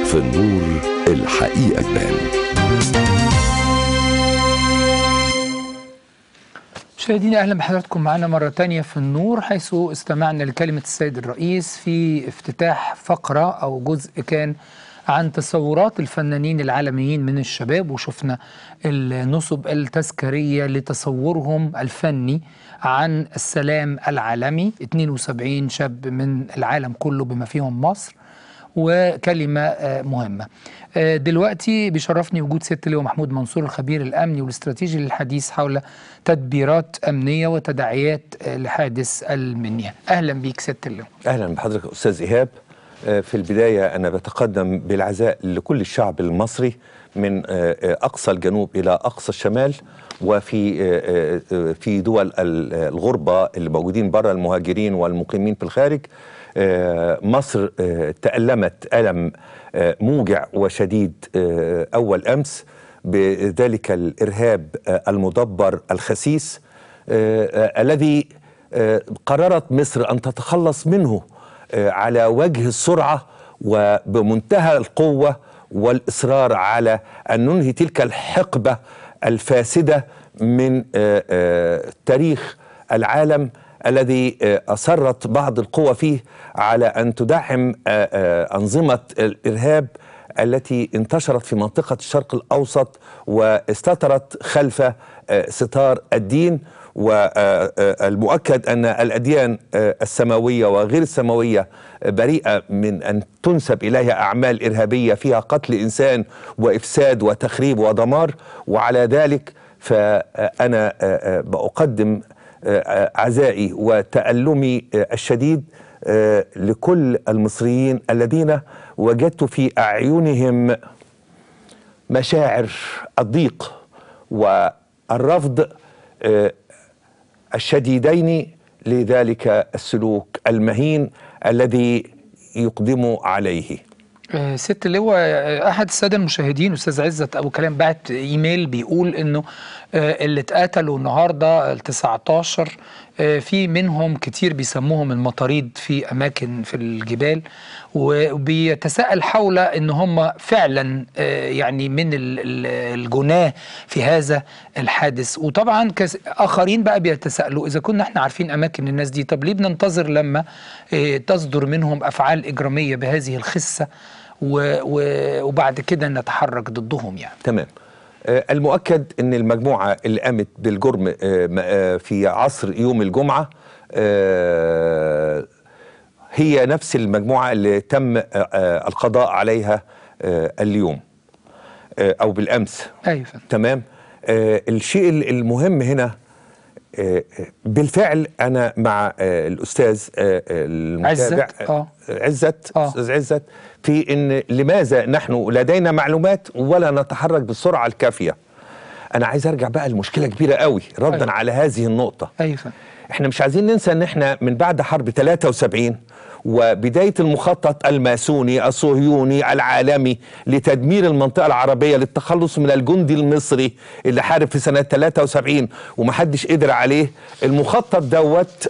في النور الحقيقة تبان مشاهدينا اهلا بحضراتكم معنا مره تانية في النور حيث استمعنا لكلمه السيد الرئيس في افتتاح فقره او جزء كان عن تصورات الفنانين العالميين من الشباب وشفنا النصب التذكاريه لتصورهم الفني عن السلام العالمي 72 شاب من العالم كله بما فيهم مصر وكلمة آه، مهمة آه، دلوقتي بيشرفني وجود سيادة اللواء محمود منصور الخبير الأمني والاستراتيجي للحديث حول تدبيرات أمنية وتداعيات آه، لحادث المنيا أهلا بيك سيادة اللواء اهلا بحضرتك استاذ ايهاب آه، في البدايه انا بتقدم بالعزاء لكل الشعب المصري من آه، آه، اقصى الجنوب الى اقصى الشمال وفي آه، آه، في دول ال- الغربه اللي موجودين بره المهاجرين والمقيمين في الخارج آه، مصر آه، تألمت ألم آه، موجع وشديد آه، أول أمس بذلك الإرهاب آه، المدبر الخسيس آه، آه، الذي آه، قررت مصر أن تتخلص منه آه، على وجه السرعة وبمنتهى القوة والإصرار على أن ننهي تلك الحقبة الفاسدة من آه، آه، تاريخ العالم الذي آه، أصرت بعض القوى فيه على أن تدعم آه، آه، أنظمة الإرهاب التي انتشرت في منطقة الشرق الأوسط واستترت خلف آه، ستار الدين والمؤكد أن الأديان آه، السماوية وغير السماوية بريئة من أن تنسب إليها أعمال إرهابية فيها قتل إنسان وإفساد وتخريب ودمار وعلى ذلك فأنا آه، آه، بقدم آه، عزائي وتألمي آه، الشديد آه، لكل المصريين الذين وجدت في أعينهم مشاعر الضيق والرفض آه، الشديدين لذلك السلوك المهين الذي يقدم عليه آه، ست اللواء آه، احد الساده المشاهدين استاذ عزت ابو كلام بعت ايميل بيقول انه آه، اللي اتقتلوا النهارده ال 19 آه، في منهم كتير بيسموهم المطاريد في اماكن في الجبال وبيتساءل حول ان هم فعلا آه، يعني من ال- ال- الجناه في هذا الحادث وطبعا كس- اخرين بقى بيتساءلوا اذا كنا احنا عارفين اماكن الناس دي طب ليه بننتظر لما آه، تصدر منهم افعال اجراميه بهذه الخسه و- و- وبعد كده نتحرك ضدهم يعني تمام آه، المؤكد ان المجموعه اللي قامت بالجرم آه، م- آه، في عصر يوم الجمعه آه، هي نفس المجموعه اللي تم آه، آه، القضاء عليها آه، اليوم آه، او بالامس ايوه فندم. تمام آه الشيء ال- المهم هنا آه آه، بالفعل انا مع آه الاستاذ آه آه، المتابع عزت، آه. آه، عزت آه. استاذ عزت في ان لماذا نحن لدينا معلومات ولا نتحرك بالسرعه الكافيه انا عايز ارجع بقى لمشكله كبيره قوي ردا أيوة. على هذه النقطه ايوه فندم. احنا مش عايزين ننسى ان احنا من بعد حرب 73 وبداية المخطط الماسوني الصهيوني العالمي لتدمير المنطقة العربية للتخلص من الجندي المصري اللي حارب في سنة 73 ومحدش قدر عليه المخطط دوت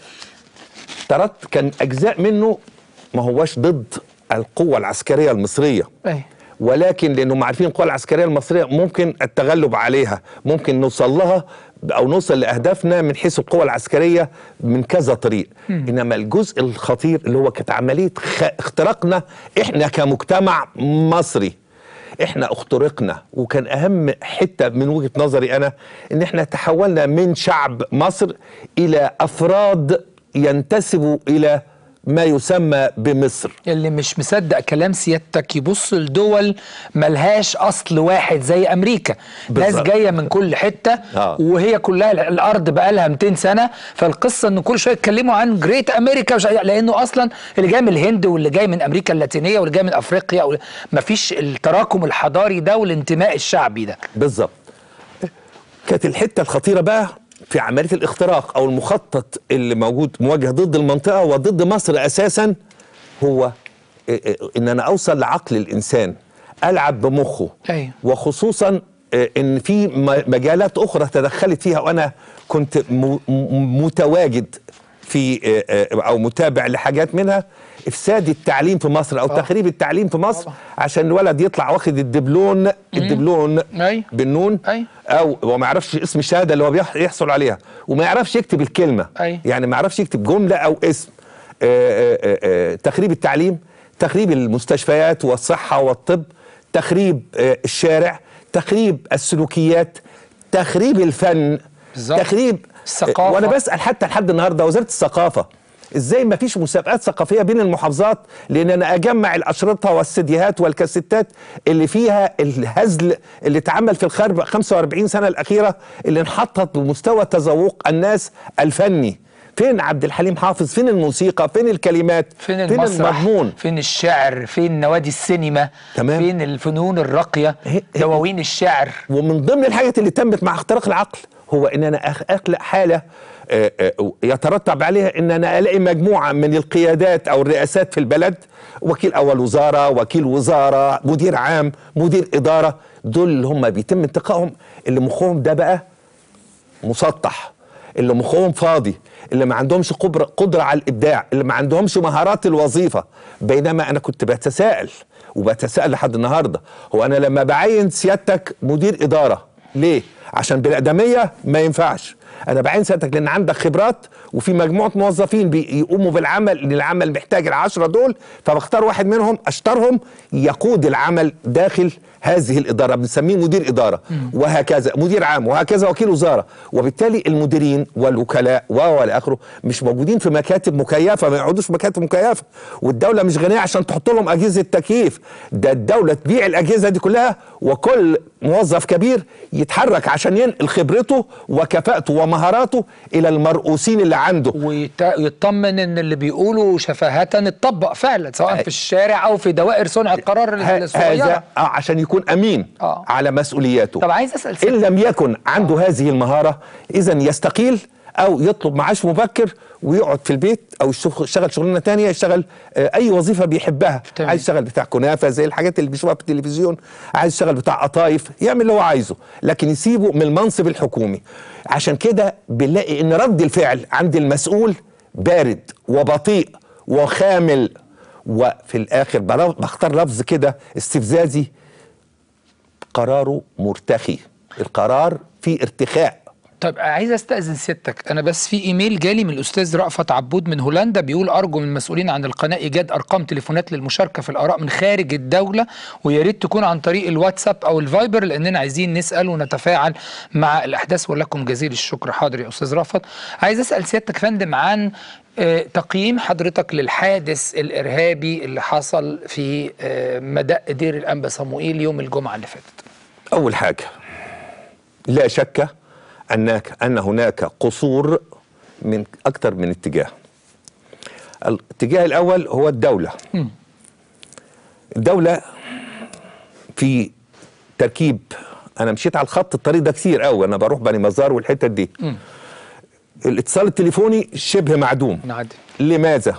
ترت كان أجزاء منه ما هوش ضد القوة العسكرية المصرية ايوه ولكن لانهم عارفين القوى العسكريه المصريه ممكن التغلب عليها ممكن نوصل لها او نوصل لاهدافنا من حيث القوى العسكريه من كذا طريق انما الجزء الخطير اللي هو كانت عمليه خ... اختراقنا احنا كمجتمع مصري احنا اخترقنا وكان اهم حته من وجهه نظري انا ان احنا تحولنا من شعب مصر الى افراد ينتسبوا الى ما يسمى بمصر اللي مش مصدق كلام سيادتك يبص لدول ملهاش اصل واحد زي امريكا ناس بالظبط. جايه من كل حته آه. وهي كلها الارض بقى لها 200 سنه فالقصه ان كل شويه يتكلموا عن جريت امريكا وش- لانه اصلا اللي جاي من الهند واللي جاي من امريكا اللاتينيه واللي جاي من افريقيا وال- مفيش التراكم الحضاري ده والانتماء الشعبي ده بالظبط كانت الحته الخطيره بقى في عمليه الاختراق او المخطط اللي موجود موجه ضد المنطقه وضد مصر اساسا هو إيه إيه ان انا اوصل لعقل الانسان العب بمخه أيوة. وخصوصا إيه ان في م- مجالات اخرى تدخلت فيها وانا كنت م- م- متواجد في إيه إيه او متابع لحاجات منها افساد التعليم في مصر او آه. تخريب التعليم في مصر طبعا. عشان الولد يطلع واخد الدبلون الدبلون أي. بالنون أي. او هو ما يعرفش اسم الشهاده اللي هو بيح- يحصل عليها وما يعرفش يكتب الكلمه أي. يعني ما يعرفش يكتب جمله او اسم آه، آه، آه، تخريب التعليم تخريب المستشفيات والصحه والطب تخريب آه، الشارع تخريب السلوكيات تخريب الفن بالظبط. تخريب الثقافة. وانا بسال حتى لحد النهارده وزاره الثقافه ازاي ما فيش مسابقات ثقافيه بين المحافظات لان انا اجمع الاشرطه والسيديهات والكاسيتات اللي فيها الهزل اللي اتعمل في الخرب 45 سنه الاخيره اللي انحطت بمستوى تذوق الناس الفني فين عبد الحليم حافظ فين الموسيقى فين الكلمات فين المسرح المضمون فين الشعر فين نوادي السينما تمام. فين الفنون الراقيه هي- هي- دواوين الشعر ومن ضمن الحاجات اللي تمت مع اختراق العقل هو ان انا أخ- اخلق حاله آه، آه، يترتب عليها ان انا الاقي مجموعه من القيادات او الرئاسات في البلد وكيل اول وزاره وكيل وزاره مدير عام مدير اداره دول اللي هم بيتم انتقائهم اللي مخهم ده بقى مسطح اللي مخهم فاضي اللي ما عندهمش قدرة, قدرة على الإبداع اللي ما عندهمش مهارات الوظيفة بينما أنا كنت بتساءل وبتساءل لحد النهاردة هو أنا لما بعين سيادتك مدير إدارة ليه؟ عشان بالأقدمية ما ينفعش أنا بعين سيادتك لأن عندك خبرات وفي مجموعة موظفين بيقوموا بالعمل اللي العمل محتاج العشرة دول فبختار واحد منهم أشطرهم يقود العمل داخل هذه الإدارة بنسميه مدير إدارة وهكذا مدير عام وهكذا وكيل وزارة وبالتالي المديرين والوكلاء والى آخره مش موجودين في مكاتب مكيفة ما يقعدوش في مكاتب مكيفة والدولة مش غنية عشان تحط لهم أجهزة تكييف ده الدولة تبيع الأجهزة دي كلها وكل موظف كبير يتحرك عشان ينقل خبرته وكفاءته ومهاراته إلى المرؤوسين اللي عنده ويطمن ان اللي بيقوله شفاهة اتطبق فعلا سواء في الشارع او في دوائر صنع القرار ه- الصغيره هذا آه عشان يكون امين آه. على مسؤولياته طب عايز اسال ان سيادتك لم يكن عنده هذه المهاره اذا يستقيل او يطلب معاش مبكر ويقعد في البيت او يشوف- يشتغل شغلانه تانية يشتغل آه، اي وظيفه بيحبها تمام. عايز يشتغل بتاع كنافه زي الحاجات اللي بيشوفها في التلفزيون عايز يشتغل بتاع قطايف يعمل اللي هو عايزه لكن يسيبه من المنصب الحكومي عشان كده بنلاقي ان رد الفعل عند المسؤول بارد وبطيء وخامل وفي الاخر بلا- بختار لفظ كده استفزازي قراره مرتخي القرار فيه ارتخاء طيب عايز استاذن سيادتك انا بس في ايميل جالي من الاستاذ رأفت عبود من هولندا بيقول ارجو من المسؤولين عن القناه ايجاد ارقام تليفونات للمشاركه في الاراء من خارج الدوله ويا ريت تكون عن طريق الواتساب او الفايبر لاننا عايزين نسال ونتفاعل مع الاحداث ولكم جزيل الشكر حاضر يا استاذ رأفت عايز اسال سيادتك فندم عن آه، تقييم حضرتك للحادث الارهابي اللي حصل في آه، مدق دير الانبا صموئيل يوم الجمعه اللي فاتت أول حاجة لا شك أنك أن هناك قصور من أكثر من اتجاه الاتجاه الأول هو الدولة الدولة في تركيب أنا مشيت على الخط الطريق ده كتير قوي أنا بروح بني مزار والحتت دي الاتصال التليفوني شبه معدوم نعدي لماذا؟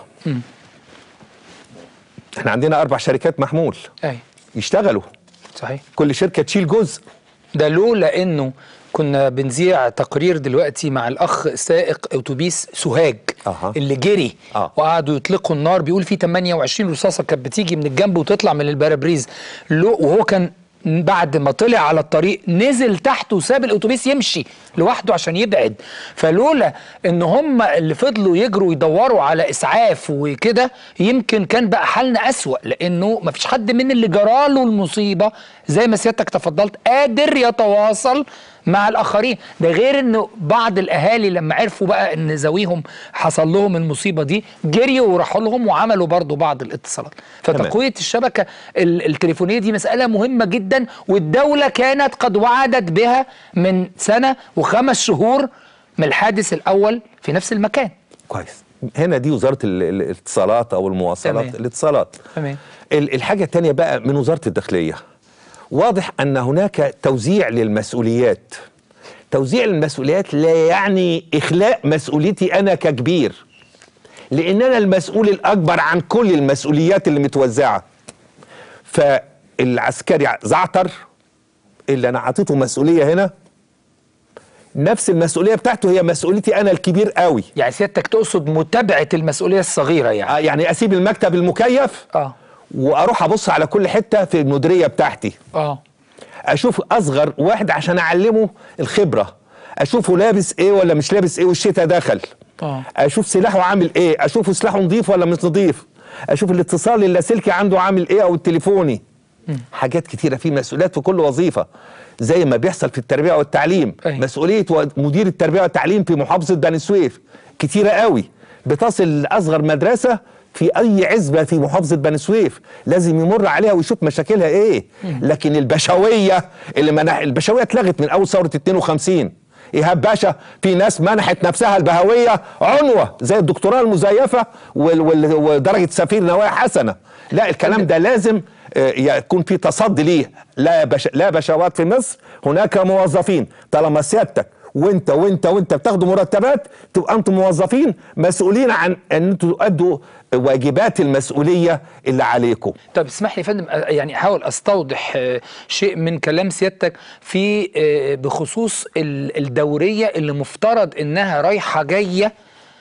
احنا عندنا أربع شركات محمول اي يشتغلوا صحيح كل شركة تشيل جزء ده لولا انه كنا بنذيع تقرير دلوقتي مع الاخ سائق اتوبيس سوهاج أها. اللي جري آه. وقعدوا يطلقوا النار بيقول في 28 رصاصه كانت بتيجي من الجنب وتطلع من البرابريز لو وهو كان بعد ما طلع على الطريق نزل تحت وساب الاتوبيس يمشي لوحده عشان يبعد فلولا ان هم اللي فضلوا يجروا يدوروا على اسعاف وكده يمكن كان بقى حالنا اسوأ لانه ما فيش حد من اللي جراله المصيبه زي ما سيادتك تفضلت قادر يتواصل مع الاخرين ده غير انه بعض الاهالي لما عرفوا بقى ان ذويهم حصل لهم المصيبه دي جريوا وراحوا لهم وعملوا برضو بعض الاتصالات تمام. فتقويه الشبكه ال- التليفونيه دي مساله مهمه جدا والدوله كانت قد وعدت بها من سنه وخمس شهور من الحادث الاول في نفس المكان كويس هنا دي وزاره ال- ال- الاتصالات او المواصلات تمام. الاتصالات تمام. ال- الحاجه الثانيه بقى من وزاره الداخليه واضح ان هناك توزيع للمسؤوليات توزيع المسؤوليات لا يعني اخلاء مسؤوليتي انا ككبير لان انا المسؤول الاكبر عن كل المسؤوليات اللي متوزعه فالعسكري زعتر اللي انا عطيته مسؤوليه هنا نفس المسؤوليه بتاعته هي مسؤوليتي انا الكبير قوي يعني سيادتك تقصد متابعه المسؤوليه الصغيره يعني آه، يعني اسيب المكتب المكيف اه واروح ابص على كل حته في المديريه بتاعتي اه اشوف اصغر واحد عشان اعلمه الخبره اشوفه لابس ايه ولا مش لابس ايه والشتاء دخل آه. اشوف سلاحه عامل ايه اشوفه سلاحه نظيف ولا مش نظيف اشوف الاتصال اللاسلكي عنده عامل ايه او التليفوني حاجات كتيره في مسؤوليات في كل وظيفه زي ما بيحصل في التربيه والتعليم أي. مسؤوليه و- مدير التربيه والتعليم في محافظه بني سويف كتيره قوي بتصل لاصغر مدرسه في اي عزبه في محافظه بني سويف لازم يمر عليها ويشوف مشاكلها ايه لكن البشويه اللي منح البشويه اتلغت من اول ثوره 52 ايهاب باشا في ناس منحت نفسها البهويه عنوه زي الدكتوراه المزيفه وال- وال- ودرجه سفير نوايا حسنه لا الكلام ده لازم آه، يكون في تصدي ليه لا بش... لا بشوات في مصر هناك موظفين طالما سيادتك وانت وانت وانت بتاخدوا مرتبات تبقى انتم موظفين مسؤولين عن ان انتوا تؤدوا واجبات المسؤوليه اللي عليكم طب اسمح لي يا فندم آه، يعني احاول استوضح آه، شيء من كلام سيادتك في آه، بخصوص ال- الدوريه اللي مفترض انها رايحه جايه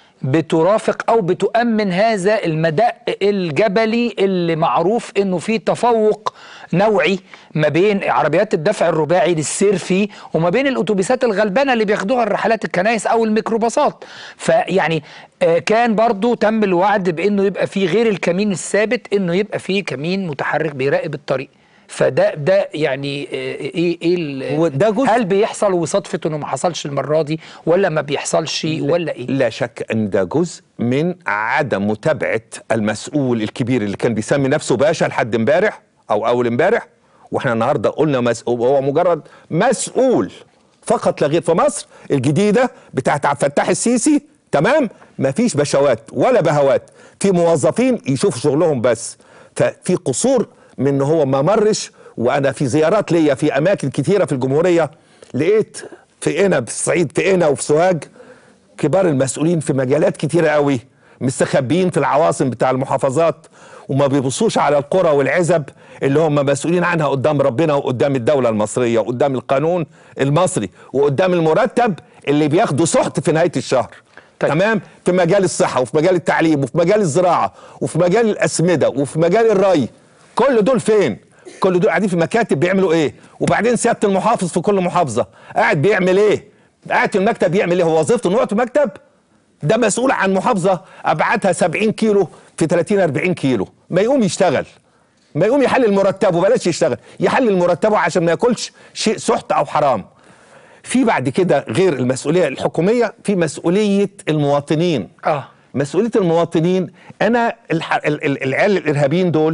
بترافق او بتؤمن هذا المدق الجبلي اللي معروف انه فيه تفوق نوعي ما بين عربيات الدفع الرباعي للسير فيه وما بين الاتوبيسات الغلبانه اللي بياخدوها الرحلات الكنائس او الميكروباصات فيعني آه، كان برضو تم الوعد بانه يبقى فيه غير الكمين الثابت انه يبقى فيه كمين متحرك بيراقب الطريق فده ده يعني آه، ايه ايه ال- هو ده جزء- هل بيحصل وصدفه انه ما حصلش المره دي ولا ما بيحصلش ولا ايه لا شك ان ده جزء من عدم متابعه المسؤول الكبير اللي كان بيسمي نفسه باشا لحد امبارح او اول امبارح واحنا النهارده قلنا مسؤول هو مجرد مسؤول فقط لا غير في مصر الجديده بتاعت عبد الفتاح السيسي تمام مفيش بشوات ولا بهوات في موظفين يشوفوا شغلهم بس ففي قصور من ان هو ما مرش وانا في زيارات ليا في اماكن كتيره في الجمهوريه لقيت في قنا في الصعيد في قنا وفي سوهاج كبار المسؤولين في مجالات كتيرة قوي مستخبيين في العواصم بتاع المحافظات وما بيبصوش على القرى والعزب اللي هم مسؤولين عنها قدام ربنا وقدام الدولة المصرية وقدام القانون المصري وقدام المرتب اللي بياخده سحت في نهاية الشهر طيب. تمام في مجال الصحة وفي مجال التعليم وفي مجال الزراعة وفي مجال الأسمدة وفي مجال الري كل دول فين كل دول قاعدين في مكاتب بيعملوا ايه وبعدين سيادة المحافظ في كل محافظة قاعد بيعمل ايه قاعد في المكتب يعمل ايه هو وظيفته انه يقعد في مكتب ده مسؤول عن محافظة ابعادها 70 كيلو في 30 40 كيلو ما يقوم يشتغل ما يقوم يحلل مرتبه بلاش يشتغل يحلل مرتبه عشان ما ياكلش شيء سحت او حرام في بعد كده غير المسؤوليه الحكوميه في مسؤوليه المواطنين اه مسؤوليه المواطنين انا الح... ال- ال- العيال الارهابيين دول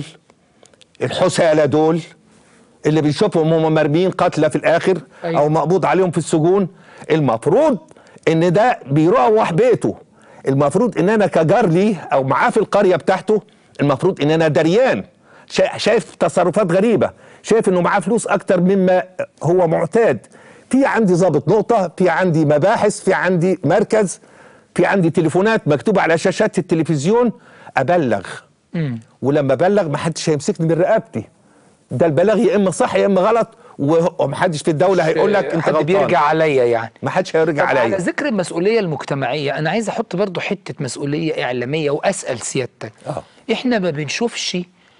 الحسالة دول اللي بنشوفهم هم مرميين قتلى في الاخر أيوة. او مقبوض عليهم في السجون المفروض ان ده بيروح بيته المفروض ان انا كجار ليه او معاه في القريه بتاعته المفروض ان انا دريان شا- شايف تصرفات غريبه شايف انه معاه فلوس اكتر مما هو معتاد في عندي ضابط نقطه في عندي مباحث في عندي مركز في عندي تليفونات مكتوبه على شاشات التلفزيون ابلغ ولما ابلغ ما حدش هيمسكني من رقبتي ده البلاغ يا اما صح يا اما غلط ومحدش في الدوله هيقول لك انت حد غلطان بيرجع عليا يعني ما حدش هيرجع طب على عليا ذكر المسؤوليه المجتمعيه انا عايز احط برضو حته مسؤوليه اعلاميه واسال سيادتك آه. احنا ما بنشوفش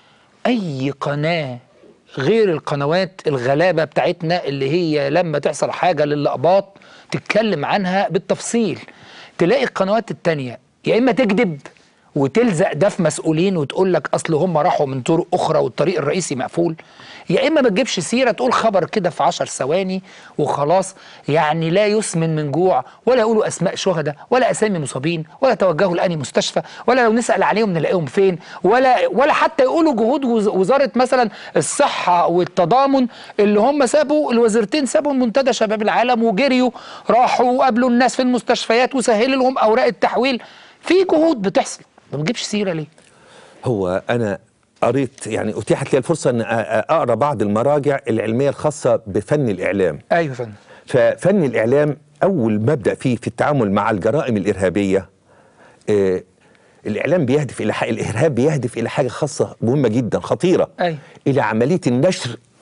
اي قناه غير القنوات الغلابه بتاعتنا اللي هي لما تحصل حاجه للقباط تتكلم عنها بالتفصيل تلاقي القنوات التانية يا اما تكذب وتلزق ده في مسؤولين وتقول لك اصل هم راحوا من طرق اخرى والطريق الرئيسي مقفول يا اما ما تجيبش سيره تقول خبر كده في عشر ثواني وخلاص يعني لا يسمن من جوع ولا يقولوا اسماء شهداء ولا اسامي مصابين ولا توجهوا لاني مستشفى ولا لو نسال عليهم نلاقيهم فين ولا ولا حتى يقولوا جهود وز- وزاره مثلا الصحه والتضامن اللي هم سابوا الوزيرتين سابوا منتدى شباب العالم وجريوا راحوا وقابلوا الناس في المستشفيات وسهلوا لهم اوراق التحويل في جهود بتحصل ما بنجيبش سيره ليه؟ هو انا قريت يعني اتيحت لي الفرصه ان أ- أ- اقرا بعض المراجع العلميه الخاصه بفن الاعلام ايوه يا فندم ففن الاعلام اول مبدا فيه في التعامل مع الجرائم الارهابيه آه الاعلام بيهدف الى حاجة الارهاب بيهدف الى حاجه خاصه مهمه جدا خطيره أيوة. الى عمليه النشر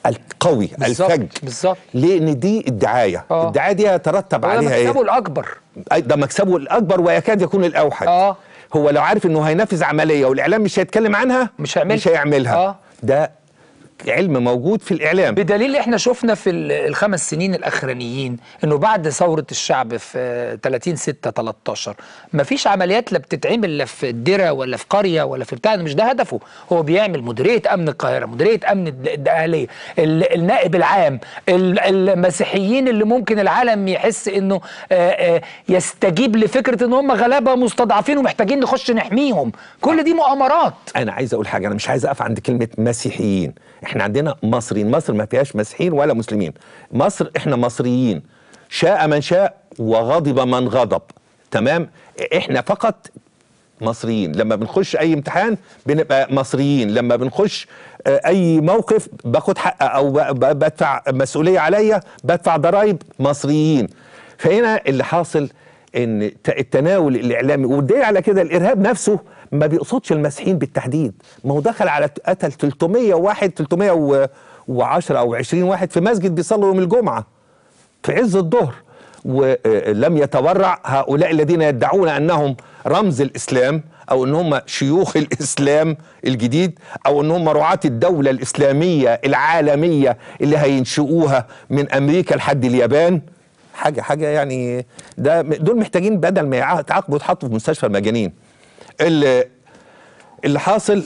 القوي بالظبط، الفج بالظبط. لان دي الدعايه آه. الدعايه دي يترتب هو ده عليها ايه مكسبه الاكبر أي ده مكسبه الاكبر ويكاد يكون الاوحد آه. هو لو عارف انه هينفذ عمليه والاعلام مش هيتكلم عنها مش هيعملها. مش هيعملها آه. ده علم موجود في الاعلام بدليل احنا شفنا في ال- الخمس سنين الاخرانيين انه بعد ثوره الشعب في آه، 30 6 13 مفيش عمليات لا بتتعمل لا في الدره ولا في قريه ولا في بتاع مش ده هدفه هو بيعمل مديريه امن القاهره مديريه امن الد- الدقهليه ال- النائب العام ال- المسيحيين اللي ممكن العالم يحس انه آه، آه، يستجيب لفكره ان هم غلابه مستضعفين ومحتاجين نخش نحميهم كل دي مؤامرات انا عايز اقول حاجه انا مش عايز اقف عند كلمه مسيحيين احنا عندنا مصريين مصر ما فيهاش مسيحيين ولا مسلمين مصر احنا مصريين شاء من شاء وغضب من غضب تمام احنا فقط مصريين لما بنخش اي امتحان بنبقى مصريين لما بنخش آه، اي موقف باخد حق او ب- ب- بدفع مسؤوليه عليا بدفع ضرائب مصريين فهنا اللي حاصل ان ت- التناول الاعلامي والدليل على كده الارهاب نفسه ما بيقصدش المسيحيين بالتحديد ما هو دخل على قتل 301 310 او 20 واحد في مسجد بيصلوا يوم الجمعه في عز الظهر ولم يتورع هؤلاء الذين يدعون انهم رمز الاسلام او ان هم شيوخ الاسلام الجديد او ان هم رعاة الدوله الاسلاميه العالميه اللي هينشئوها من امريكا لحد اليابان حاجه حاجه يعني ده دول محتاجين بدل ما يعا- يتعاقبوا يتحطوا في مستشفى المجانين اللي اللي حاصل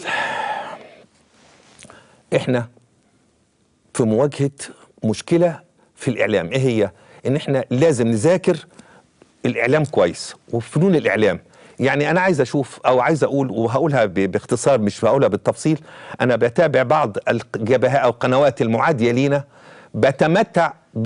احنا في مواجهه مشكله في الاعلام ايه هي ان احنا لازم نذاكر الاعلام كويس وفنون الاعلام يعني انا عايز اشوف او عايز اقول وهقولها ب- باختصار مش هقولها بالتفصيل انا بتابع بعض الجبهات او القنوات المعاديه لينا بتمتع ب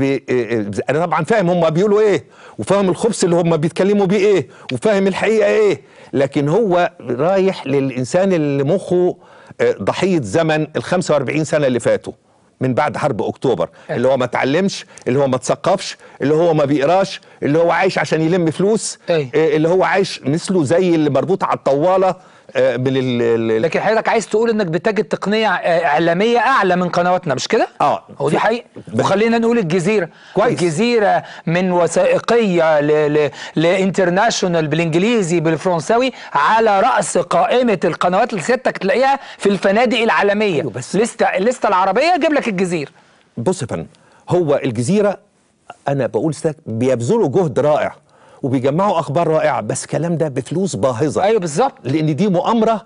انا طبعا فاهم هم بيقولوا ايه وفاهم الخبث اللي هم بيتكلموا بيه ايه وفاهم الحقيقه ايه لكن هو رايح للانسان اللي مخه آه، ضحيه زمن ال 45 سنه اللي فاتوا من بعد حرب اكتوبر اللي هو ما اتعلمش اللي هو ما اتثقفش اللي هو ما بيقراش اللي هو عايش عشان يلم فلوس أي. آه، اللي هو عايش مثله زي اللي مربوط على الطواله آه، من ال- ال- ال- لكن حضرتك عايز تقول انك بتجد تقنيه آه، اعلاميه اعلى من قنواتنا مش كده؟ آه. هو دي في- حقيقه بس- وخلينا نقول الجزيره كويس. الجزيره من وثائقيه ل... ل... لانترناشونال بالانجليزي بالفرنساوي على راس قائمه القنوات اللي سيادتك تلاقيها في الفنادق العالميه أيوة بس- لسته الليسته العربيه جيب لك الجزيره بص يا فندم هو الجزيره انا بقول ستك بيبذلوا جهد رائع وبيجمعوا اخبار رائعه بس الكلام ده بفلوس باهظه ايوه بالظبط لان دي مؤامره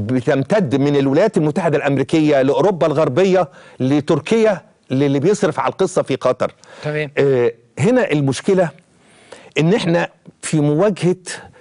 بتمتد من الولايات المتحده الامريكيه لاوروبا الغربيه لتركيا للي بيصرف على القصه في قطر تمام. آه هنا المشكله ان احنا في مواجهه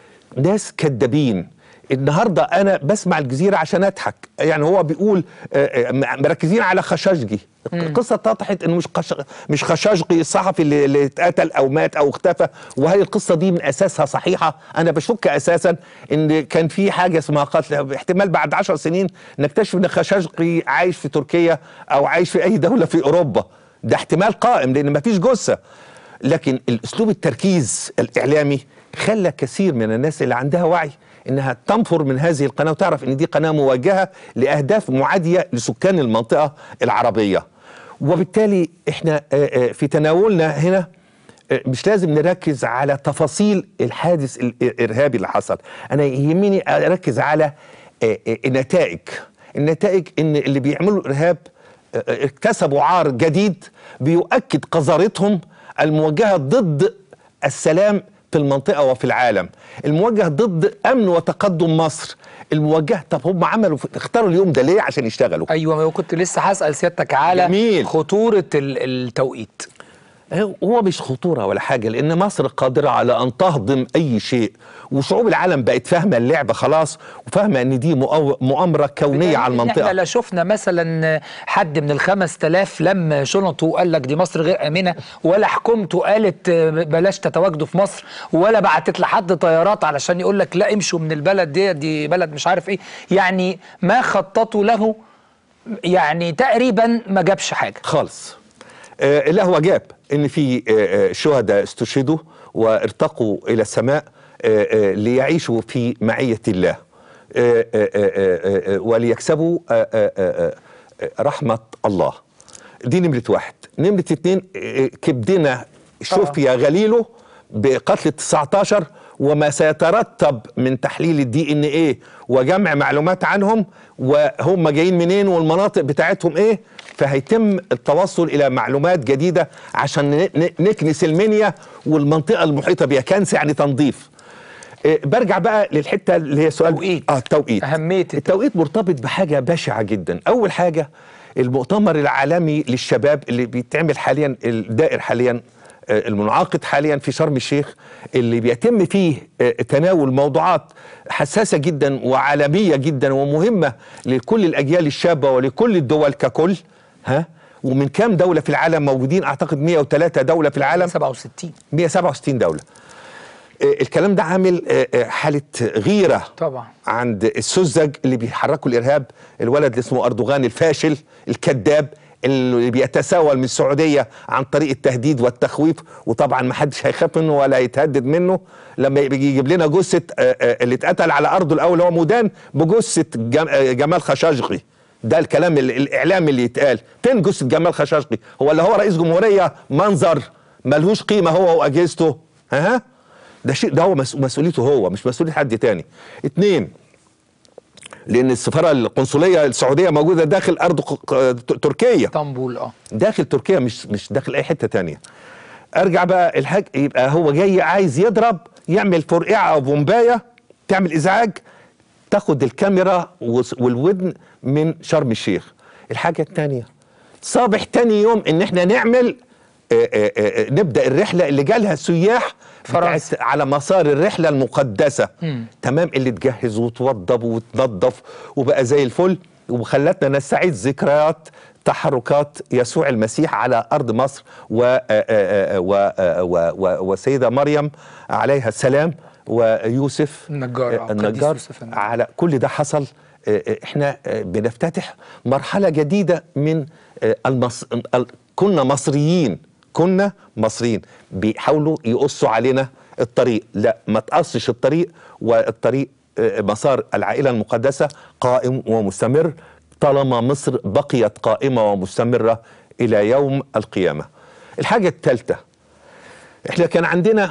ناس كذابين النهارده انا بسمع الجزيره عشان اضحك يعني هو بيقول آه، آه، مركزين على خشاشجي القصه اتضحت انه مش خش... مش خشاشجي الصحفي اللي, اللي اتقتل او مات او اختفى وهل القصه دي من اساسها صحيحه انا بشك اساسا ان كان في حاجه اسمها قتل احتمال بعد عشر سنين نكتشف ان خشاشجي عايش في تركيا او عايش في اي دوله في اوروبا ده احتمال قائم لان مفيش جثه لكن الاسلوب التركيز الاعلامي خلى كثير من الناس اللي عندها وعي انها تنفر من هذه القناه وتعرف ان دي قناه موجهه لاهداف معاديه لسكان المنطقه العربيه وبالتالي احنا آه، آه، في تناولنا هنا آه، مش لازم نركز على تفاصيل الحادث الارهابي اللي حصل انا يهمني اركز على آه، آه، النتائج النتائج ان اللي بيعملوا الارهاب آه، آه، اكتسبوا عار جديد بيؤكد قذارتهم الموجهه ضد السلام في المنطقه وفي العالم الموجه ضد امن وتقدم مصر الموجه طب هم عملوا اختاروا اليوم ده ليه عشان يشتغلوا ايوه ما كنت لسه هسال سيادتك على جميل. خطوره ال- التوقيت هو مش خطورة ولا حاجة لأن مصر قادرة على أن تهضم أي شيء وشعوب العالم بقت فاهمة اللعبة خلاص وفاهمة أن دي مؤو- مؤامرة كونية على إن احنا المنطقة لا شفنا مثلا حد من الخمس تلاف لم شنطه وقال لك دي مصر غير امنه ولا حكومته قالت بلاش تتواجدوا في مصر ولا بعتت لحد طيارات علشان يقول لك لا امشوا من البلد دي دي بلد مش عارف ايه يعني ما خططوا له يعني تقريبا ما جابش حاجه خالص آه لا هو جاب ان في آه آه، شهداء استشهدوا وارتقوا الى السماء آه آه ليعيشوا في معيه الله آه آه آه آه آه وليكسبوا آه آه آه آه رحمه الله دي نمرة واحد نمرة اتنين آه، كبدنا شوف طبعا. يا غليله بقتل 19 وما سيترتب من تحليل الدي ان ايه وجمع معلومات عنهم وهم جايين منين والمناطق بتاعتهم ايه فهيتم التوصل الى معلومات جديده عشان ن- ن- نكنس المنيا والمنطقه المحيطه بها كنس يعني تنظيف إيه، برجع بقى للحته اللي هي سؤال توقيت. اه التوقيت أهمية التوقيت. التوقيت مرتبط بحاجه بشعه جدا اول حاجه المؤتمر العالمي للشباب اللي بيتعمل حاليا الدائر حاليا آه، المنعقد حاليا في شرم الشيخ اللي بيتم فيه آه، تناول موضوعات حساسه جدا وعالميه جدا ومهمه لكل الاجيال الشابه ولكل الدول ككل ها ومن كام دوله في العالم موجودين اعتقد 103 دوله في العالم 67 167 دوله آه، الكلام ده عامل آه، آه، حاله غيره طبعا عند السذج اللي بيحركوا الارهاب الولد اللي اسمه اردوغان الفاشل الكذاب اللي بيتساوى من السعوديه عن طريق التهديد والتخويف وطبعا ما حدش هيخاف منه ولا يتهدد منه لما يجي يجيب لنا جثه آه، آه، اللي اتقتل على ارضه الاول هو مدان بجثه جم- آه، جمال خشاشقي ده الكلام ال- الاعلامي اللي يتقال فين جثه جمال خشاشقي هو اللي هو رئيس جمهوريه منظر ملهوش قيمه هو واجهزته ها ده شيء ده هو مس- مسؤوليته هو مش مسؤوليه حد تاني اتنين لان السفاره القنصليه السعوديه موجوده داخل ارض ق- ق- تركيا اسطنبول اه داخل تركيا مش مش داخل اي حته تانية ارجع بقى الحاج يبقى هو جاي عايز يضرب يعمل فرقعه او بومبايه تعمل ازعاج تاخد الكاميرا وس- والودن من شرم الشيخ الحاجه الثانيه صابح تاني يوم ان احنا نعمل آه، آه، آه، نبدا الرحله اللي جالها السياح فرنسا. بتاعت على مسار الرحله المقدسه مم. تمام اللي تجهز وتوضب وتنظف وبقى زي الفل وخلتنا نستعيد ذكريات تحركات يسوع المسيح على ارض مصر و آه، آه، آه، و- آه، و- و- وسيده مريم عليها السلام ويوسف النجار، آه، آه، قديس النجار يوسف النجار. على كل ده حصل آه، آه، احنا آه، بنفتتح مرحله جديده من آه، المص... ال- كنا مصريين كنا مصريين بيحاولوا يقصوا علينا الطريق لا ما تقصش الطريق والطريق آه، مسار العائله المقدسه قائم ومستمر طالما مصر بقيت قائمه ومستمره الى يوم القيامه الحاجه الثالثه احنا كان عندنا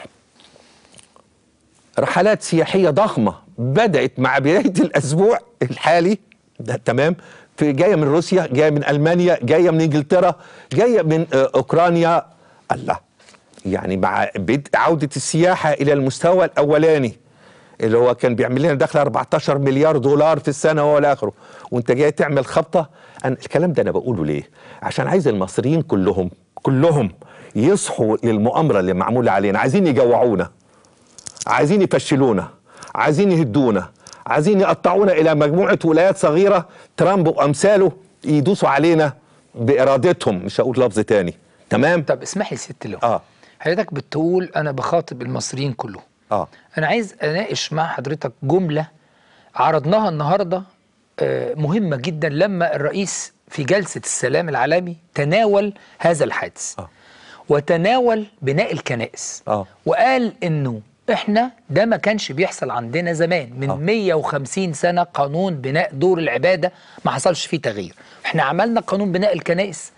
رحلات سياحيه ضخمه بدات مع بدايه الاسبوع الحالي ده تمام في جايه من روسيا جايه من المانيا جايه من انجلترا جايه من آه، اوكرانيا الله يعني مع بدء عوده السياحه الى المستوى الاولاني اللي هو كان بيعمل لنا دخل 14 مليار دولار في السنه وهو الاخره وانت جاي تعمل خبطه أنا الكلام ده انا بقوله ليه عشان عايز المصريين كلهم كلهم يصحوا للمؤامره اللي معموله علينا عايزين يجوعونا عايزين يفشلونا عايزين يهدونا عايزين يقطعونا الى مجموعه ولايات صغيره ترامب وامثاله يدوسوا علينا بارادتهم مش هقول لفظ تاني تمام طب اسمح لي ست لو اه حضرتك بتقول انا بخاطب المصريين كلهم اه انا عايز اناقش مع حضرتك جمله عرضناها النهارده آه، مهمه جدا لما الرئيس في جلسه السلام العالمي تناول هذا الحادث آه. وتناول بناء الكنائس آه. وقال انه احنا ده ما كانش بيحصل عندنا زمان من آه. 150 سنه قانون بناء دور العباده ما حصلش فيه تغيير احنا عملنا قانون بناء الكنائس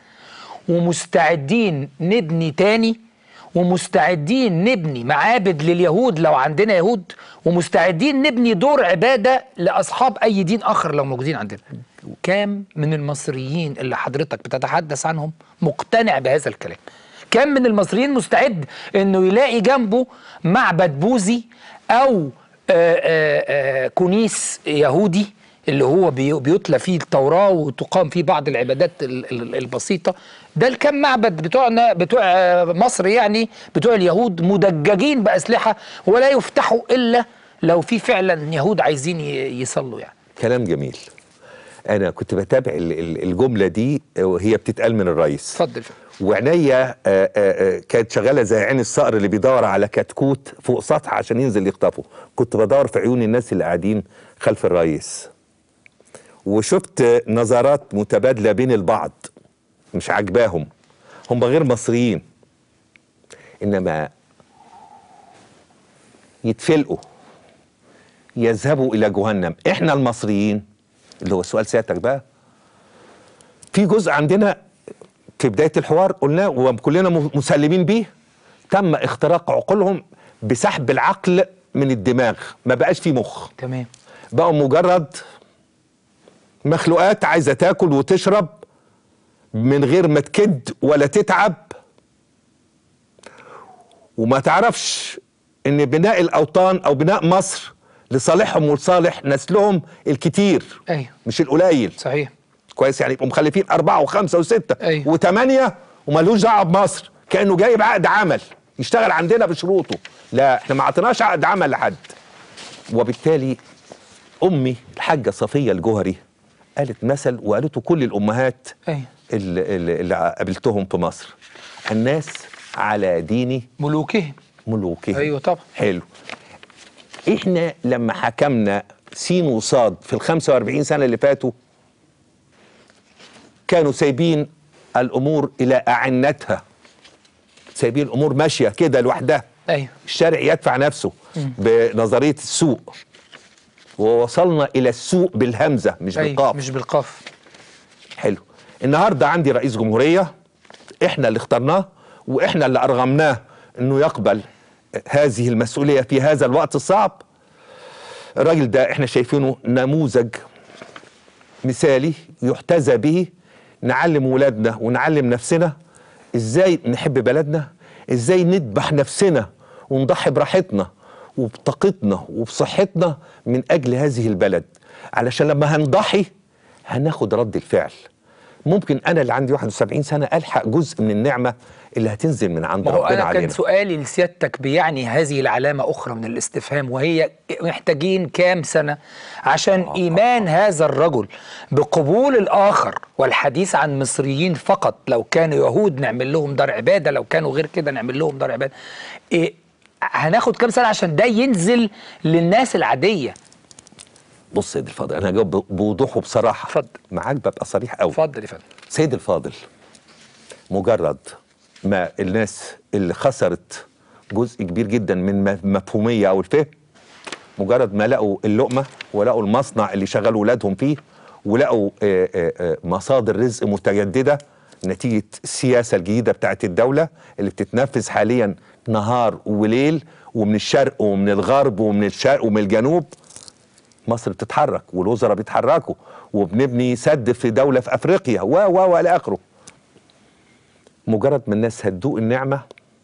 ومستعدين نبني تاني ومستعدين نبني معابد لليهود لو عندنا يهود ومستعدين نبني دور عبادة لأصحاب أي دين آخر لو موجودين عندنا كام من المصريين اللي حضرتك بتتحدث عنهم مقتنع بهذا الكلام كم من المصريين مستعد انه يلاقي جنبه معبد بوذي او آآ آآ كنيس يهودي اللي هو بي- بيتلى فيه التوراة وتقام فيه بعض العبادات ال- ال- البسيطة ده الكم معبد بتوعنا بتوع آه، مصر يعني بتوع اليهود مدججين بأسلحة ولا يفتحوا إلا لو في فعلا يهود عايزين ي- يصلوا يعني كلام جميل انا كنت بتابع ال- ال- الجمله دي وهي بتتقال من الرئيس اتفضل وعينيا آه، آه، آه، كانت شغاله زي عين الصقر اللي بيدور على كتكوت فوق سطح عشان ينزل يخطفه كنت بدور في عيون الناس اللي قاعدين خلف الرئيس وشفت نظرات متبادله بين البعض مش عاجباهم هم غير مصريين انما يتفلقوا يذهبوا الى جهنم احنا المصريين اللي هو سؤال سيادتك بقى في جزء عندنا في بدايه الحوار قلنا وكلنا م- مسلمين بيه تم اختراق عقولهم بسحب العقل من الدماغ ما بقاش فيه مخ تمام بقوا مجرد مخلوقات عايزه تاكل وتشرب من غير ما تكد ولا تتعب وما تعرفش ان بناء الاوطان او بناء مصر لصالحهم ولصالح نسلهم الكتير ايوه مش القليل صحيح كويس يعني يبقوا مخلفين أربعة وخمسة وستة أيوة. وثمانية ومالوش دعوة بمصر كأنه جايب عقد عمل يشتغل عندنا بشروطه لا احنا ما عطيناش عقد عمل لحد وبالتالي أمي الحاجة صفية الجوهري قالت مثل وقالته كل الأمهات ايوه اللي, اللي اللي قابلتهم في مصر الناس على دين ملوكهم ملوكهم ايوه طبعا حلو احنا لما حكمنا سين وصاد في ال 45 سنه اللي فاتوا كانوا سايبين الامور الى اعنتها سايبين الامور ماشيه كده لوحدها ايوه الشارع يدفع نفسه بنظريه السوق ووصلنا الى السوق بالهمزه مش ايوه بالقاف مش بالقاف حلو النهارده عندي رئيس جمهوريه احنا اللي اخترناه واحنا اللي ارغمناه انه يقبل هذه المسؤوليه في هذا الوقت الصعب الراجل ده احنا شايفينه نموذج مثالي يحتذى به نعلم ولادنا ونعلم نفسنا ازاي نحب بلدنا ازاي نذبح نفسنا ونضحي براحتنا وبطاقتنا وبصحتنا من اجل هذه البلد علشان لما هنضحي هناخد رد الفعل ممكن انا اللي عندي 71 سنه الحق جزء من النعمه اللي هتنزل من عند ما هو ربنا انا علينا كان سؤالي لسيادتك بيعني هذه العلامه اخرى من الاستفهام وهي محتاجين كام سنه عشان ايمان هذا الرجل بقبول الاخر والحديث عن مصريين فقط لو كانوا يهود نعمل لهم دار عباده لو كانوا غير كده نعمل لهم دار عباده إيه هناخد كام سنه عشان ده ينزل للناس العاديه بص يا سيدي الفاضل انا هجاوب بوضوح وبصراحه اتفضل. معاك ببقى صريح قوي اتفضل يا فندم سيد الفاضل مجرد ما الناس اللي خسرت جزء كبير جدا من م- مفهومية أو الفهم مجرد ما لقوا اللقمة ولقوا المصنع اللي شغلوا ولادهم فيه ولقوا آه، آه، آه، مصادر رزق متجددة نتيجة السياسة الجديدة بتاعت الدولة اللي بتتنفذ حاليا نهار وليل ومن الشرق ومن الغرب ومن الشرق ومن الجنوب مصر بتتحرك والوزراء بيتحركوا وبنبني سد في دولة في أفريقيا و و والى آخره مجرد ما الناس هتدوق النعمة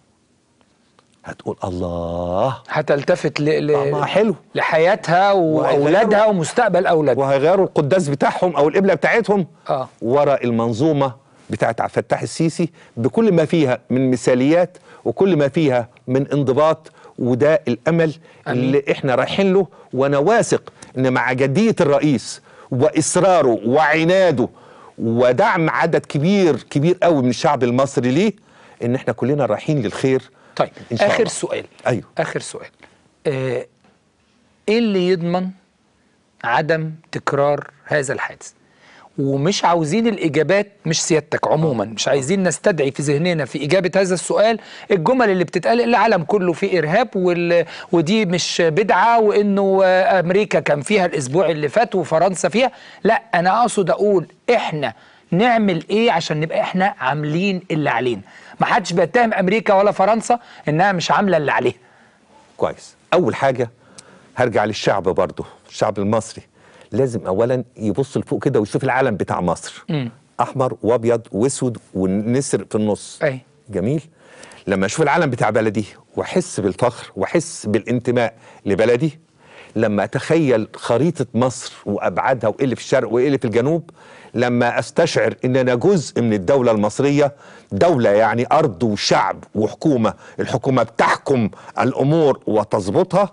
هتقول الله هتلتفت ل... ل... طعمها حلو لحياتها واولادها ومستقبل اولادها وهيغيروا القداس بتاعهم او القبله بتاعتهم آه. ورا المنظومه بتاعت عبد الفتاح السيسي بكل ما فيها من مثاليات وكل ما فيها من انضباط وده الامل أمين. اللي احنا رايحين له وانا واثق ان مع جديه الرئيس واصراره وعناده ودعم عدد كبير كبير قوي من الشعب المصري ليه ان احنا كلنا رايحين للخير طيب إن شاء اخر الله. سؤال ايوه اخر سؤال آه، ايه اللي يضمن عدم تكرار هذا الحادث ومش عاوزين الاجابات مش سيادتك عموما مش عايزين نستدعي في ذهننا في اجابه هذا السؤال الجمل اللي بتتقال العالم كله فيه ارهاب وال... ودي مش بدعه وانه آه، امريكا كان فيها الاسبوع اللي فات وفرنسا فيها لا انا اقصد اقول احنا نعمل ايه عشان نبقى احنا عاملين اللي علينا ما حدش بيتهم امريكا ولا فرنسا انها مش عامله اللي عليها كويس اول حاجه هرجع للشعب برضه الشعب المصري لازم اولا يبص لفوق كده ويشوف العلم بتاع مصر مم. احمر وابيض واسود والنسر في النص أي. جميل لما اشوف العلم بتاع بلدي واحس بالفخر واحس بالانتماء لبلدي لما اتخيل خريطه مصر وابعادها وايه اللي في الشرق وايه اللي في الجنوب لما استشعر ان انا جزء من الدوله المصريه دوله يعني ارض وشعب وحكومه الحكومه بتحكم الامور وتظبطها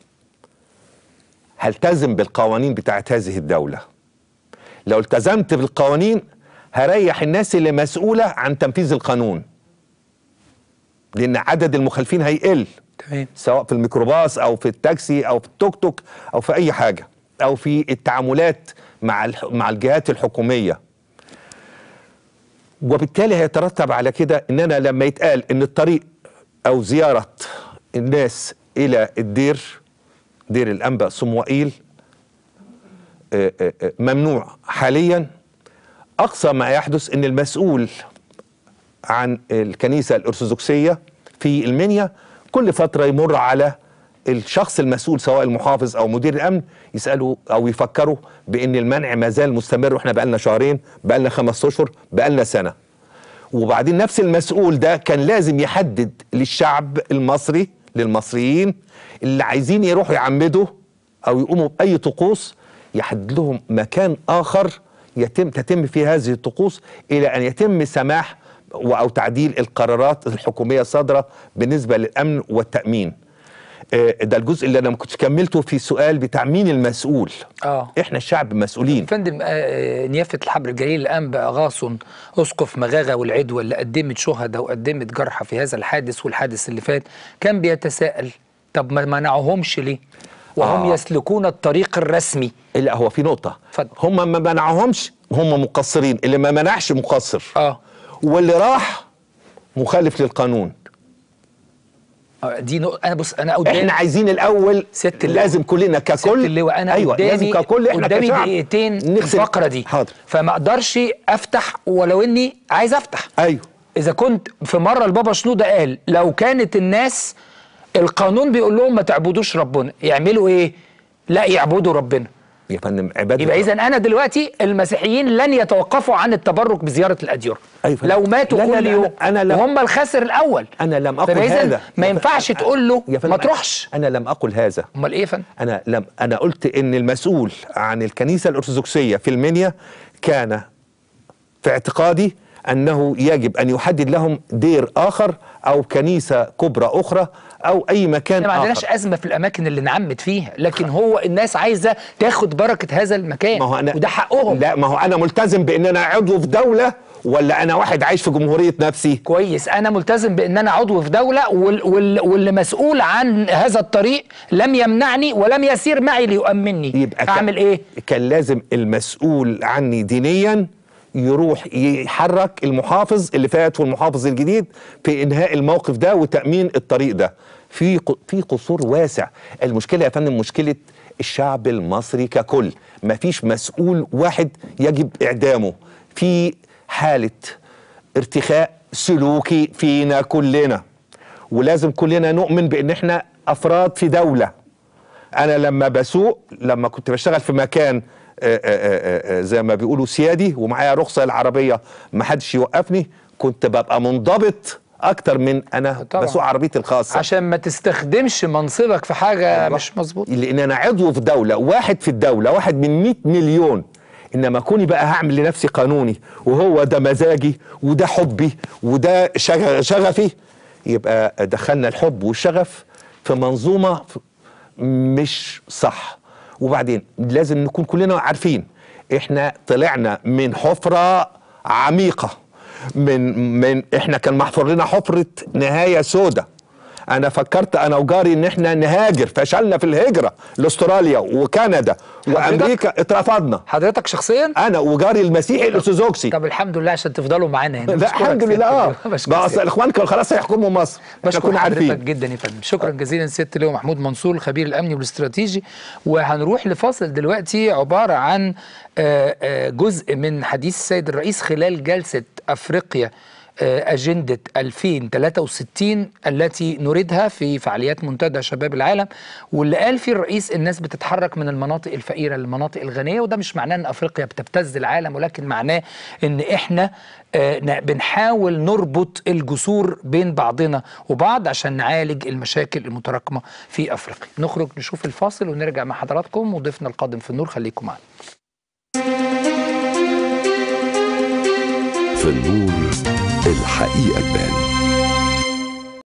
هلتزم بالقوانين بتاعت هذه الدوله لو التزمت بالقوانين هريح الناس اللي مسؤوله عن تنفيذ القانون لان عدد المخالفين هيقل تمام سواء في الميكروباص او في التاكسي او في التوك توك او في اي حاجه او في التعاملات مع الح- مع الجهات الحكوميه وبالتالي هيترتب على كده ان انا لما يتقال ان الطريق او زياره الناس الى الدير دير الانبا صموئيل آه، آه، آه، ممنوع حاليا اقصى ما يحدث ان المسؤول عن الكنيسه الارثوذكسيه في المنيا كل فتره يمر على الشخص المسؤول سواء المحافظ او مدير الامن يسالوا او يفكروا بان المنع ما زال مستمر واحنا بقالنا شهرين بقالنا خمس اشهر بقالنا سنه وبعدين نفس المسؤول ده كان لازم يحدد للشعب المصري للمصريين اللي عايزين يروحوا يعمدوا او يقوموا باي طقوس يحدد لهم مكان اخر يتم تتم فيه هذه الطقوس الى ان يتم سماح و- او تعديل القرارات الحكوميه الصادره بالنسبه للامن والتامين. آه، ده الجزء اللي انا ما كنتش كملته في السؤال بتاع مين المسؤول. اه احنا الشعب مسؤولين. فندم آه، نيافة الحبر الجليل الأنبا أغاصن أسقف مغاغة والعدوى اللي قدمت شهداء وقدمت جرحى في هذا الحادث والحادث اللي فات كان بيتساءل طب ما منعوهمش ليه؟ وهم آه. يسلكون الطريق الرسمي لا هو في نقطة اتفضل. هم ما منعهمش هم مقصرين اللي ما منعش مقصر اه واللي راح مخالف للقانون آه، دي نق... انا بص انا قدامي احنا عايزين الاول ست اللواء. لازم كلنا ككل ست اللواء انا ايوه قدامي لازم ككل احنا قدامي كشعب دقيقتين في نغسل- الفقره دي حاضر فما اقدرش افتح ولو اني عايز افتح ايوه اذا كنت في مره البابا شنوده قال لو كانت الناس القانون بيقول لهم ما تعبدوش ربنا يعملوا ايه لا يعبدوا ربنا يا فندم عباده يبقى اذا انا دلوقتي المسيحيين لن يتوقفوا عن التبرك بزياره الاديره أيوة فندم. لو ماتوا لا، لا، كل لا، يوم أنا- أنا لا- وهم الخاسر الاول انا لم اقل فإذا هذا ما يا ينفعش فندم- تقول له يا فندم ما تروحش انا لم اقل هذا امال ايه يا فندم انا لم انا قلت ان المسؤول عن الكنيسه الارثوذكسيه في المنيا كان في اعتقادي انه يجب ان يحدد لهم دير اخر او كنيسه كبرى اخرى او اي مكان احنا ما عندناش اخر ازمه في الاماكن اللي نعمد فيها لكن هو الناس عايزه تاخد بركه هذا المكان ما هو انا وده حقهم لا ما هو انا ملتزم بان انا عضو في دوله ولا انا واحد عايش في جمهوريه نفسي كويس انا ملتزم بان انا عضو في دوله وال وال واللي مسؤول عن هذا الطريق لم يمنعني ولم يسير معي ليؤمني يبقى كان- اعمل ايه كان لازم المسؤول عني دينيا يروح يحرك المحافظ اللي فات والمحافظ الجديد في انهاء الموقف ده وتامين الطريق ده في ق- في قصور واسع المشكله يا فندم مشكله الشعب المصري ككل مفيش مسؤول واحد يجب اعدامه في حاله ارتخاء سلوكي فينا كلنا ولازم كلنا نؤمن بان احنا افراد في دوله انا لما بسوق لما كنت بشتغل في مكان آه، آه، آه، آه، زي ما بيقولوا سيادي ومعايا رخصه العربيه ما حدش يوقفني كنت ببقى منضبط اكتر من انا طبعاً. بسوق عربيتي الخاصه عشان ما تستخدمش منصبك في حاجه أيوة. مش مظبوط لان انا عضو في دوله واحد في الدوله واحد من 100 مليون انما كوني بقى هعمل لنفسي قانوني وهو ده مزاجي وده حبي وده شغ- شغفي يبقى دخلنا الحب والشغف في منظومه ف- مش صح وبعدين لازم نكون كلنا عارفين احنا طلعنا من حفره عميقه من من احنا كان محفور لنا حفره نهايه سودة انا فكرت انا وجاري ان احنا نهاجر فشلنا في الهجره لاستراليا وكندا وامريكا اترفضنا حضرتك شخصيا انا وجاري المسيحي الارثوذكسي طب الحمد لله عشان تفضلوا معانا هنا لا بشكرك الحمد سيادة لله اه اللواء. بشكرك بقى اصل سيادة. الاخوان كانوا خلاص هيحكموا مصر احنا بشكر كنا حضرتك عارفين جدا يا فندم شكرا جزيلا سياده اللواء محمود منصور الخبير الامني والاستراتيجي وهنروح لفاصل دلوقتي عباره عن آه، آه، جزء من حديث السيد الرئيس خلال جلسه افريقيا آه، أجندة 2063 التي نريدها في فعاليات منتدى شباب العالم واللي قال فيه الرئيس الناس بتتحرك من المناطق الفقيرة للمناطق الغنية وده مش معناه أن أفريقيا بتبتز العالم ولكن معناه أن إحنا آه، ن- بنحاول نربط الجسور بين بعضنا وبعض عشان نعالج المشاكل المتراكمة في أفريقيا نخرج نشوف الفاصل ونرجع مع حضراتكم وضيفنا القادم في النور خليكم معنا في النور الحقيقة تبان